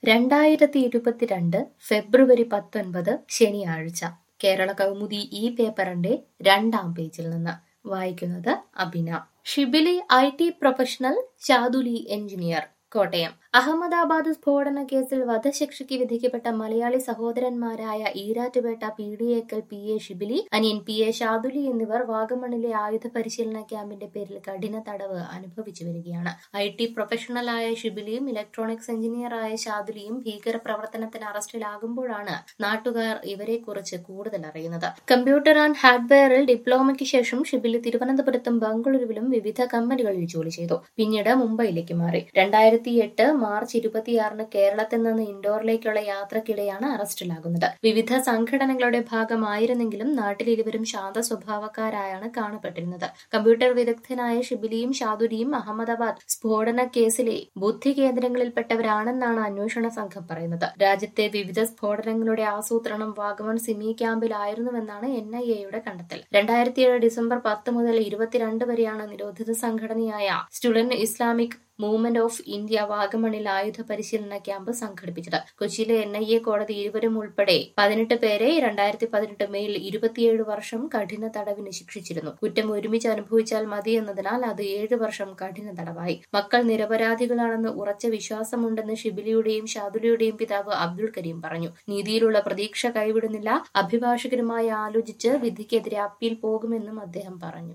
രണ്ടായിരത്തി ഇരുപത്തിരണ്ട് ഫെബ്രുവരി പത്തൊൻപത് ശനിയാഴ്ച കേരള കൗമുദി ഈ പേപ്പറിന്റെ രണ്ടാം പേജിൽ നിന്ന് വായിക്കുന്നത് Abhina Shibili I T professional Shaduli engineer Kottayam Ahmedabad സ്ഫോടന കേസിൽ വധശിക്ഷയ്ക്ക് വിധിക്കപ്പെട്ട മലയാളി സഹോദരന്മാരായ ഈരാറ്റുപേട്ട പി ഡി എക്കൽ പി എ ഷിബിലി അനിയൻ പി എ ഷാദുലി എന്നിവർ വാഗമണിലെ ആയുധ പരിശീലന ക്യാമ്പിന്റെ പേരിൽ കഠിന തടവ് അനുഭവിച്ചു വരികയാണ് ഐ ടി പ്രൊഫഷണലായ ഷിബിലിയും ഇലക്ട്രോണിക്സ് എഞ്ചിനീയറായ ഷാദുലിയും ഭീകര പ്രവർത്തനത്തിന് അറസ്റ്റിലാകുമ്പോഴാണ് നാട്ടുകാർ ഇവരെക്കുറിച്ച് കൂടുതൽ അറിയുന്നത് കമ്പ്യൂട്ടർ ആൻഡ് ഹാർഡ്വെയറിൽ ഡിപ്ലോമയ്ക്ക് ശേഷം ഷിബിലി തിരുവനന്തപുരത്തും ബംഗളൂരുവിലും വിവിധ കമ്പനികളിൽ ജോലി ചെയ്തു പിന്നീട് മുംബൈയിലേക്ക് മാറി രണ്ടായിരത്തി എട്ട് മാർച്ച് ഇരുപത്തിയാറിന് കേരളത്തിൽ നിന്ന് ഇൻഡോറിലേക്കുള്ള യാത്രക്കിടെയാണ് അറസ്റ്റിലാകുന്നത് വിവിധ സംഘടനകളുടെ ഭാഗമായിരുന്നെങ്കിലും നാട്ടിൽ ഇരുവരും ശാന്ത സ്വഭാവക്കാരായാണ് കാണപ്പെട്ടിരുന്നത് കമ്പ്യൂട്ടർ വിദഗ്ധനായ ഷിബിലിയും ഷാദുരിയും അഹമ്മദാബാദ് സ്ഫോടന കേസിലെ ബുദ്ധി കേന്ദ്രങ്ങളിൽപ്പെട്ടവരാണെന്നാണ് അന്വേഷണ സംഘം പറയുന്നത് രാജ്യത്തെ വിവിധ സ്ഫോടനങ്ങളുടെ ആസൂത്രണം വാഗമൺ സിമി ക്യാമ്പിലായിരുന്നുവെന്നാണ് എൻ ഐ എയുടെ കണ്ടെത്തൽ രണ്ടായിരത്തിയേഴ് ഡിസംബർ പത്ത് മുതൽ ഇരുപത്തിരണ്ട് വരെയാണ് നിരോധിത സംഘടനയായ Student Islamic Movement of India വാഗമണിൽ ആയുധ പരിശീലന ക്യാമ്പ് സംഘടിപ്പിച്ചത് കൊച്ചിയിലെ എൻ ഐ എ കോടതി ഇരുവരും ഉൾപ്പെടെ പതിനെട്ട് പേരെ രണ്ടായിരത്തി പതിനെട്ട് മെയിൽ ഇരുപത്തിയേഴ് വർഷം കഠിന തടവിന് ശിക്ഷിച്ചിരുന്നു കുറ്റം ഒരുമിച്ച് അനുഭവിച്ചാൽ മതി എന്നതിനാൽ അത് ഏഴ് വർഷം കഠിന തടവായി മക്കൾ നിരപരാധികളാണെന്ന് ഉറച്ച വിശ്വാസമുണ്ടെന്ന് ഷിബിലിയുടെയും ഷാദുലിയുടെയും പിതാവ് അബ്ദുൾ കരീം പറഞ്ഞു നീതിയിലുള്ള പ്രതീക്ഷ കൈവിടുന്നില്ല അഭിഭാഷകരുമായി ആലോചിച്ച് വിധിക്കെതിരെ അപ്പീൽ പോകുമെന്നും അദ്ദേഹം പറഞ്ഞു